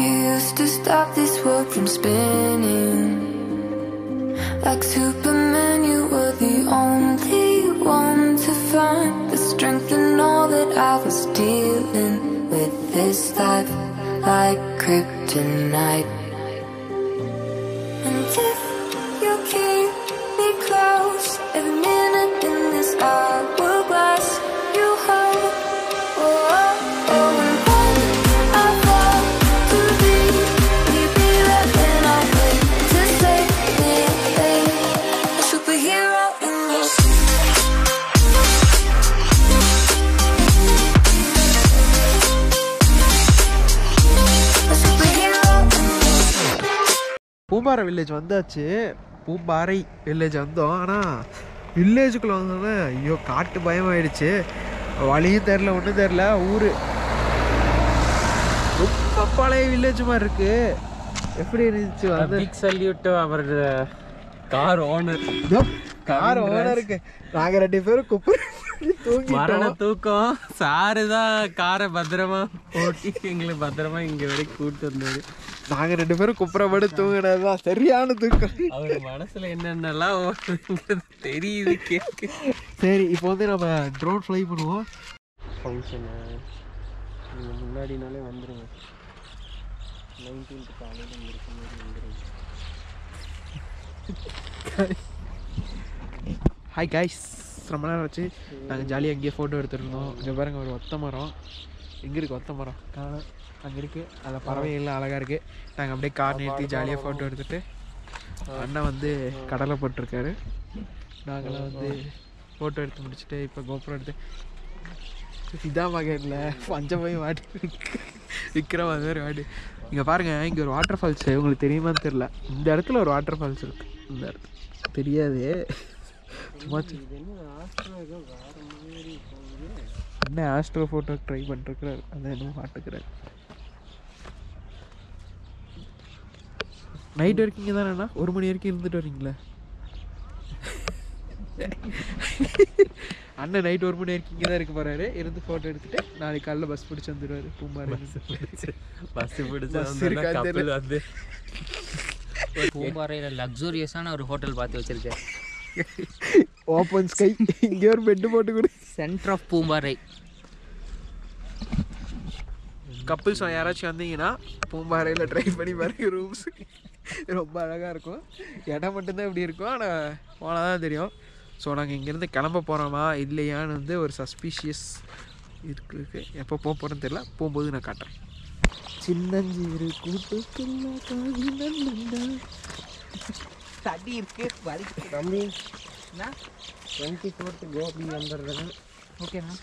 You used to stop this world from spinning. Like Superman, you were the only one to find the strength in all that I was dealing with this life, like kryptonite. And if you keep me close, every minute in this hourglass, you hold. Oh, oh, oh, and when I fall too deep, will you be there when I wait to save me? A superhero in your a superhero in your Poombarai village வந்தாச்சு Poombarai village வந்தோம் ஆனால் வில்லேஜுக்குள்ளே வந்தோன்னே ஐயோ காட்டு பயமாயிடுச்சு வழியும் தெரில ஒன்றும் தெரில ஊர் ரொம்ப பழைய வில்லேஜ் மாதிரி இருக்கு எப்படி இருந்துச்சு வந்து பிக் சல்யூட் அவர் கார் ஓனர் கார் ஓனருக்கு நாங்கள் ரெண்டு பேரும் குப்பு மரண தூங்கிட்டோம் தூக்கம் சாரு தான் காரை பத்திரமா ஓட்டி எங்களை பத்திரமா இங்க வரைக்கும் கூட்டு வந்தாரு நாங்கள் ரெண்டு பேரும் குப்புறப்பட்டு தூங்கினது தான் சரியான தூக்கம் அவர் மனசுல என்னென்னலாம் ஓடுதுங்கிறது தெரியுது கேக்கு சரி இப்போ வந்து நம்ம ட்ரோன் ஃப்ளை பண்ணுவோம் ஃபங்க்ஷனு நீங்கள் முன்னாடினாலே வந்துருங்க நைன்டீன்த் காலையில் இருக்க மாதிரி வந்துருங்க ஹாய் கைஸ் ரொம்ப நேரம் ஆச்சு நாங்கள் ஜாலியாக அங்கேயே ஃபோட்டோ எடுத்துருந்தோம் இங்கே பாருங்க ஒரு ஒத்த மரம் எங்கே இருக்குது ஒத்த மரம் காணோம் அங்கே இருக்குது அதில் பறவைகள்லாம் அழகாக இருக்குது நாங்கள் அப்படியே கார் நிறுத்தி ஜாலியாக ஃபோட்டோ எடுத்துட்டு அண்ணன் வந்து கடலை போட்டிருக்காரு நாங்களாம் வந்து ஃபோட்டோ எடுத்து முடிச்சுட்டு இப்போ கோபுரம் எடுத்து இதான் மகனில் பஞ்ச போய் வாட்டி விற்கிற மாதிரி வாடி இங்கே பாருங்கள் இங்கே ஒரு வாட்டர் ஃபால்ஸ் உங்களுக்கு தெரியுமான்னு தெரில இந்த இடத்துல ஒரு வாட்டர் ஃபால்ஸ் இருக்குது இந்த இடத்துல தெரியாது சும்மா சி- என்ன ஆஸ்ட்ரோ ஃபோட்டோ ட்ரை பண்ணிருக்கிறார் அதை என்ன மாட்டுக்கிறார் நைட் வரைக்கும் இங்கே தானேண்ணா ஒரு மணி வரைக்கும் இருந்துட்டு வரீங்களா அண்ணன் நைட் ஒரு மணி வரைக்கும் இங்கே தான் இருக்க போறாரு இருந்து ஃபோட்டோ எடுத்துட்டு நாளைக்கு காலைல பஸ் பிடிச்சி வந்துடுவாரு பூம்பாறை பஸ் பிடிச்ச Bus இருக்கா கப்பல் தெரியல. வந்து பூம்பாறையில் லக்ஸூரியஸான ஒரு ஹோட்டல் பார்த்து வச்சிருக்கேன் ஓப்பன் ஸ்கை இங்கே ஒரு பெட்டு போட்டு கொடு சென்டர் ஆஃப் பூம்பாறை கப்புள்ஸ் யாராச்சும் வந்தீங்கன்னா பூம்பாறையில் ட்ரை பண்ணி பாருங்க ரூம்ஸ் ரொம்ப அழகாக இருக்கும் இடம் மட்டும்தான் இப்படி இருக்கும் ஆனால் போனால் தான் தெரியும் ஸோ நாங்கள் இங்கேருந்து கிளம்ப போகிறோமா இல்லையான்னு வந்து ஒரு சஸ்பீஷியஸ் இருக்கு இருக்கு எப்போ போக போகிறோன்னு தெரியல போகும்போது நான் காட்டுறேன் சின்னஞ்சீரு கூட்டுக்குள்ள காகிதம் தடி இருக்கு வலிக்கு தம்பி டுவெண்ட்டி ஃபோர்த்து கோபி வந்துடுறேன் ஓகேண்ணா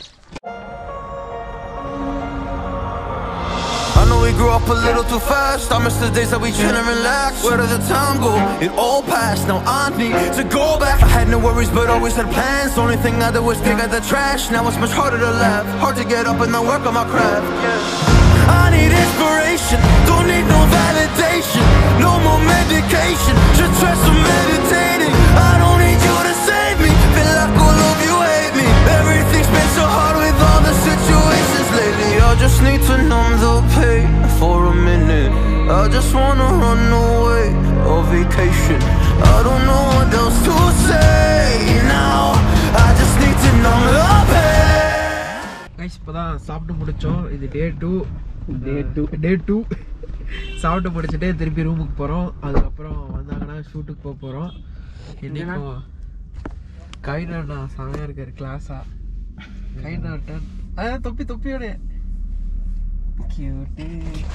I know we grew up a little too fast. I miss the days that we chill and relax. Where did the time go? It all passed. Now I need to go back. I had no worries, but always had plans. Only thing I did was pick out the trash. Now it's much harder to laugh. Hard to get up and then work on my craft. I need inspiration. Don't need no validation. No more medication. Just try some meditating. I don't need you to save me. Feel like all of you hate me. Everything's been so hard with all the situations lately. I just need to numb the pain for a minute. I just wanna run away on vacation. I don't know what else to say now. I just need to numb the pain. Guys இப்போ தான் சாப்பிட்டு முடித்தோம் இது day two day two day two சாப்பிட்டு முடிச்சுட்டு திருப்பி ரூமுக்கு போகிறோம் அதுக்கப்புறம் வந்தாங்கன்னா ஷூட்டுக்கு போக போகிறோம் இன்னைக்கும் கைநாண்ணா செமையாக இருக்காரு கிளாஸா கைநாட்டன் அதான் தொப்பி தொப்பியோட கியூட்டு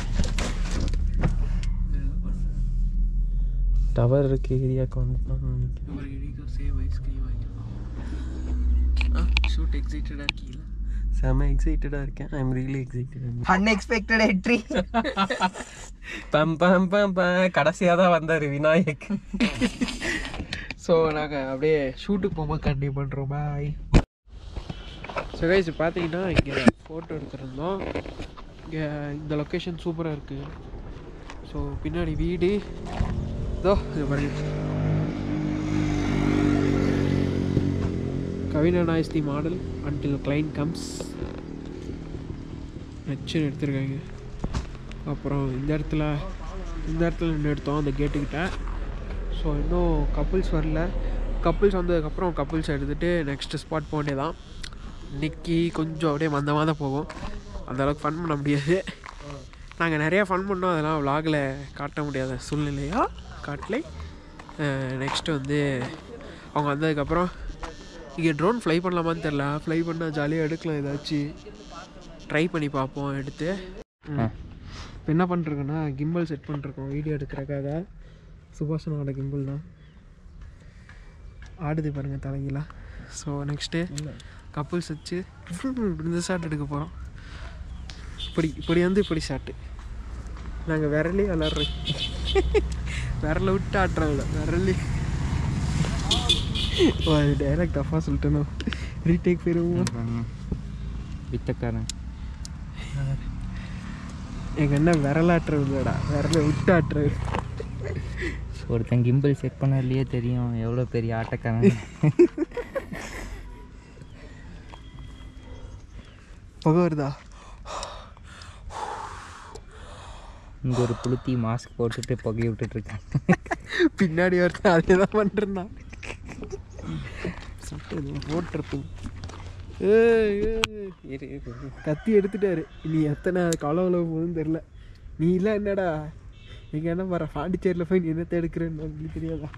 டவர் இருக்க ஏரியாவுக்கு வந்து ஒரு இடிக்கும் சேம் ஐஸ்கிரீம் வாங்கிருக்கோம் ஆ ஷூட் எக்ஸைட்டடாக இருக்கீங்களா செம எக்ஸைட்டடாக இருக்கேன் I am really excited unexpected entry பம் பம் பம் பம் கடைசியாக தான் வந்தார் விநாயக் ஸோ நாங்கள் அப்படியே ஷூட்டுக்கு போகும்போது கண்டினியூ பண்ணுறோம் பாய் ஸோ கைஸ் பார்த்தீங்கன்னா இங்கே ஃபோட்டோ எடுத்துருந்தோம் இங்கே இந்த லொக்கேஷன் சூப்பராக இருக்குது ஸோ பின்னாடி வீடு இதோ இது பாருங்க Kavina is the model until client comes நச்சுன்னு எடுத்திருக்காங்க அப்புறம் இந்த இடத்துல இந்த இடத்துல நின்று எடுத்தோம் அந்த கேட்டுக்கிட்ட ஸோ இன்னும் கப்புள்ஸ் வரல கப்புள்ஸ் வந்ததுக்கப்புறம் கப்புள்ஸ் எடுத்துகிட்டு நெக்ஸ்ட்டு ஸ்பாட் போக வேண்டியதான் இன்னைக்கு கொஞ்சம் அப்படியே மந்தமாக தான் போகும் அந்த அளவுக்கு ஃபன் பண்ண முடியாது நாங்கள் நிறையா ஃபன் பண்ணோம் அதெல்லாம் vlogல காட்ட முடியாத சூழ்நிலையா காட்டலை நெக்ஸ்ட்டு வந்து அவங்க வந்ததுக்கப்புறம் இங்கே ட்ரோன் ஃப்ளை பண்ணலாமான்னு தெரில ஃப்ளை பண்ணால் ஜாலியாக எடுக்கலாம் ஏதாச்சும் ட்ரை பண்ணி பார்ப்போம் எடுத்து இப்போ என்ன பண்ணிருக்கோன்னா கிம்பிள் செட் பண்ணிருக்கோம் வீடியோ எடுக்கிறக்காக சுபாஷனோட கிம்பிள் தான் ஆடுது பாருங்கள் தலைகீழா ஸோ நெக்ஸ்ட்டு கப்புள்ஸ் வச்சு இந்த ஷாட் எடுக்க போகிறோம் இப்படி இப்படி வந்து இப்படி ஷாட்டு நாங்கள் விரலே விளாட்றோம் விரல விட்டு ஆட்டுறோம்ல விரலே டைரக்ட் தஃபாக சொல்லிட்டேனோ ரீடேக் போயிருவோம் வித்தக்காரன் எங்கள் அண்ணன் விரலாட்டுறது இல்லைடா விரல விட்டு ஆட்டுறது ஒருத்தன் கிம்பிள் செட் பண்ணலையே தெரியும் எவ்வளோ பெரிய ஆட்டக்காரன் புகை வருதா இங்கே ஒரு புளுத்தி மாஸ்க் போட்டுட்டு புகைய விட்டுட்டு இருக்கான் பின்னாடி ஒருத்தன் அதே தான் பண்ணிருந்தான் போட்டிருப்போம் கத்தி எடுத்துட்டாரு இனி எத்தனை கலவுல போகுதுன்னு தெரில நீ இல்லை என்னடா நீங்கள் என்ன பாரு பாண்டிச்சேரியில் போய் நீ என்னத்தை எடுக்கிறேன்னு உங்களுக்கு தெரியாதா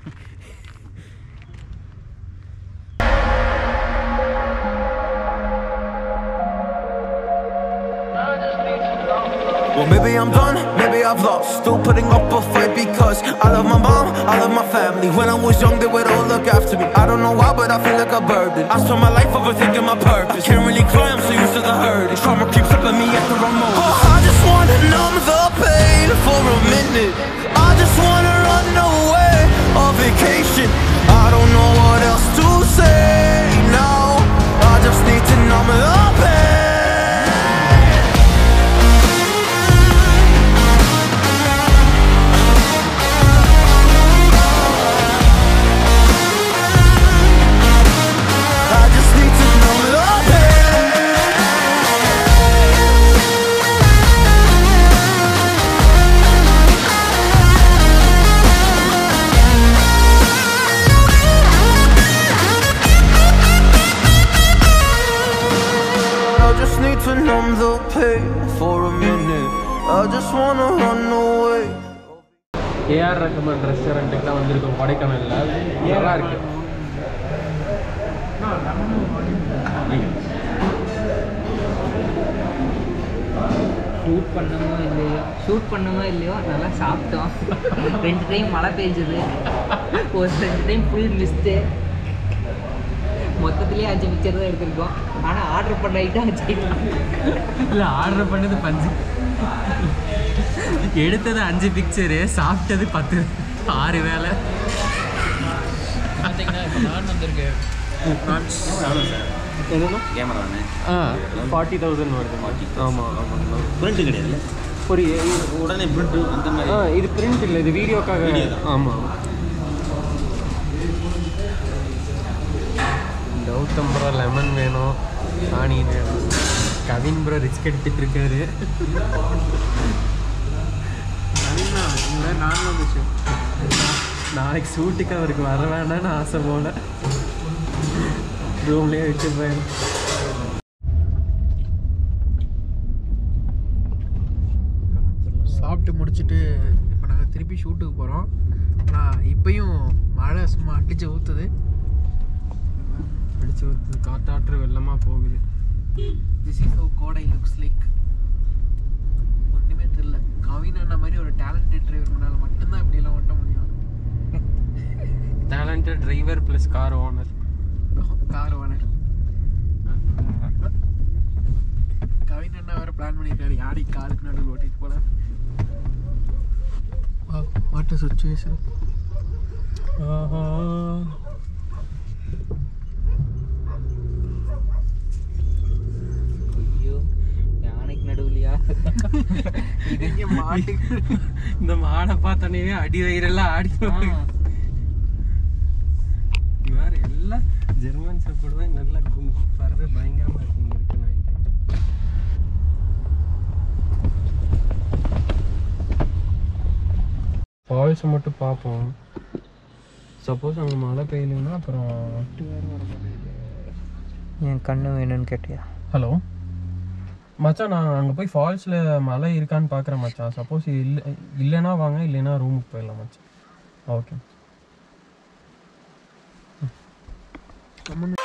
Well, maybe I'm done, maybe I've lost. Still putting up a fight because I love my mom, I love my family. When I was young, they would all look after me. I don't know why, but I feel like a burden. I spend my life overthinking my purpose. Can't really cry, I'm so used to the hurt. Trauma keeps up at me at the wrong moment. Oh, I just wanna numb the pain for a minute. I just wanna run away on vacation. I don't know what else to say now. I just need to numb the pain. I just need to numb the pain. I just need to numb the pain for a minute. I just wanna run away. A R Rahman ரெஸ்டாரண்ட்டுக்கு தான் வந்திருக்கோம் கொடைக்கானலில் நல்லா இருக்கு shoot பண்ணமோ இல்லையோ shoot பண்ணமோ இல்லையோ நல்லா சாப்பிட்டோம் ரெண்டு டைம் மழை பெஞ்சது ஒரு ரெண்டு டைம் ஃபுல் மிஸ்ட்டு மொத்தத்துலேயே அஞ்சு பிக்சர் தான் எடுத்திருக்கோம் ஆனால் ஆர்டர் பண்ண ஐட்டம் அஞ்சு இல்லை ஆர்டர் பண்ணது பஞ்சு எடுத்தது அஞ்சு பிக்சரு சாப்பிட்டது பத்து ஆறு வேலை ஆ ஃபார்ட்டி தௌசண்ட் வருது ஆமாம் ஆமாம் பிரிண்ட் கிடையாதுல்ல ஒரு உடனே பிரிண்ட் அந்த மாதிரி ஆ இது பிரிண்ட் இல்லை இது வீடியோக்காக ஆமாம் கௌதம் ப்ரோ லெமன் வேணும் ஆனியன் வேணும் கவின் ப்ரோ ரிஸ்க் எடுத்துட்டு இருக்காரு நானும் வந்துச்சு நாளைக்கு ஷூட்டுக்கு அவருக்கு வர வேணாம்னு ஆசை போல ரூம்லேயே வச்சு போயிடும் சாப்பிட்டு முடிச்சுட்டு இப்போ நாங்கள் திருப்பி ஷூட்டுக்கு போகிறோம் ஆனால் இப்பயும் மழை சும்மா அடிச்சு ஊற்றுது அடிச்சு ஊற்றுது காத்தாற்று வெள்ளமாக போகுது this is how Kodai looks like ஒன்றுமே தெரில கவின் அண்ணா மாதிரி ஒரு டேலண்டட் டிரைவர் முன்னால் மட்டும்தான் இப்படியெல்லாம் ஓட்ட முடியும் talented driver plus car owner car owner Kavin அண்ணா வேறு பிளான் பண்ணியிருக்காரு யாரை காருக்கு நடுவில் ஓட்டிட்டு போல வாட் சுச்சுவேஷன் ஐயோ யானைக்கு நடுவுலையா இது மாட்டு இந்த மாடை பார்த்தோன்னே அடி வயிறெல்லாம் ஆடி வேற எல்லாம் ஜெர்மன் சாப்பிடு தான் நல்லா கும் பறவை பயங்கரமாக இருக்கு இங்கே இருக்கு நான் ஃபால்ஸை மட்டும் பார்ப்போம் சப்போஸ் அங்கே மழை பெய்யலைன்னா அப்புறம் என் கண்ணு வேணும்னு கேட்டியா ஹலோ மச்சான் நான் அங்கே போய் ஃபால்ஸில் மழை இருக்கான்னு பார்க்குறேன் மச்சான் சப்போஸ் இல்லை இல்லைன்னா வாங்க இல்லைன்னா ரூமுக்கு போயிடலாம் மச்சான் ஓகே